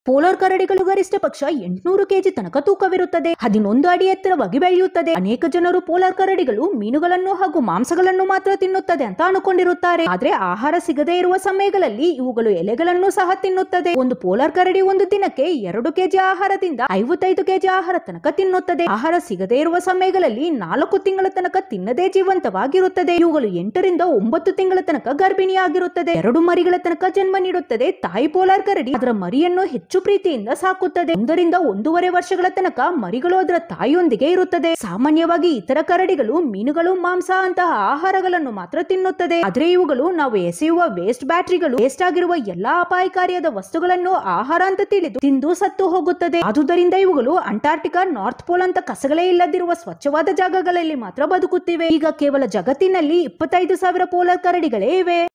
polar ಕರಡಿಗಳು ಗರಿಷ್ಠ ಪಕ್ಷ ಎಂಟುನೂರು ಕೆಜಿ ತನಕ ತೂಕವಿರುತ್ತದೆ ಹದಿನೊಂದು ಅಡಿ ಎತ್ತರವಾಗಿ ಬೆಳೆಯುತ್ತದೆ ಅನೇಕ ಜನರು ಪೋಲಾರ್ ಕರಡಿಗಳು ಮೀನುಗಳನ್ನು ಹಾಗೂ ಮಾಂಸಗಳನ್ನು ಮಾತ್ರ ತಿನ್ನುತ್ತದೆ ಅಂತ ಅನುಕೊಂಡಿರುತ್ತಾರೆ ಆದ್ರೆ ಆಹಾರ ಸಿಗದೇ ಇರುವ ಸಮಯಗಳಲ್ಲಿ ಇವುಗಳು ಎಲೆಗಳನ್ನು ಸಹ ತಿನ್ನುತ್ತದೆ ಒಂದು ಪೋಲಾರ್ ಕರಡಿ ಒಂದು ದಿನಕ್ಕೆ ಎರಡು ಕೆಜಿ ಆಹಾರದಿಂದ ಐವತ್ತೈದು ಕೆಜಿ ಆಹಾರ ತನಕ ತಿನ್ನುತ್ತದೆ ಆಹಾರ ಸಿಗದೇ ಇರುವ ಸಮಯಗಳಲ್ಲಿ ನಾಲ್ಕು ತಿಂಗಳ ತನಕ ತಿನ್ನದೇ ಜೀವಂತವಾಗಿರುತ್ತದೆ ಇವುಗಳು ಎಂಟರಿಂದ ಒಂಬತ್ತು ತಿಂಗಳ ತನಕ ಗರ್ಭಿಣಿಯಾಗಿರುತ್ತದೆ ಎರಡು ಮರಿಗಳ ತನಕ ಜನ್ಮ ನೀಡುತ್ತದೆ ತಾಯಿ ಪೋಲಾರ್ ಕರಡಿ ಅದರ ಮರಿಯನ್ನು ಹೆಚ್ಚು ಪ್ರೀತಿಯಿಂದ ಸಾಕುತ್ತದೆ ಒಂದರಿಂದ ಒಂದೂವರೆ ವರ್ಷಗಳ ತನಕ ಮರಿಗಳು ಅದರ ತಾಯಿಯೊಂದಿಗೆ ಇರುತ್ತದೆ ಸಾಮಾನ್ಯವಾಗಿ ಇತರ ಕರಡಿಗಳು ಮೀನುಗಳು ಮಾಂಸ ಅಂತಹ ಆಹಾರಗಳನ್ನು ಮಾತ್ರ ತಿನ್ನುತ್ತದೆ ಆದ್ರೆ ಇವುಗಳು ನಾವು ಎಸೆಯುವ ವೇಸ್ಟ್ ಬ್ಯಾಟರಿಗಳು ವೇಸ್ಟ್ ಆಗಿರುವ ಎಲ್ಲಾ ಅಪಾಯಕಾರಿಯಾದ ವಸ್ತುಗಳನ್ನು ಆಹಾರ ಅಂತ ತಿಳಿದು ತಿಂದು ಸತ್ತು ಹೋಗುತ್ತದೆ ಆದುದರಿಂದ ಇವುಗಳು ಅಂಟಾರ್ಟಿಕಾ ನಾರ್ತ್ ಪೋಲ್ ಅಂತ ಕಸಗಳೇ ಇಲ್ಲದಿರುವ ಸ್ವಚ್ಛವಾದ ಜಾಗಗಳಲ್ಲಿ ಮಾತ್ರ ಬದುಕುತ್ತಿವೆ ಈಗ ಕೇವಲ ಜಗತ್ತಿನಲ್ಲಿ ಇಪ್ಪತ್ತೈದು ಸಾವಿರ ಪೋಲಾರ್ ಕರಡಿಗಳೇ ಇವೆ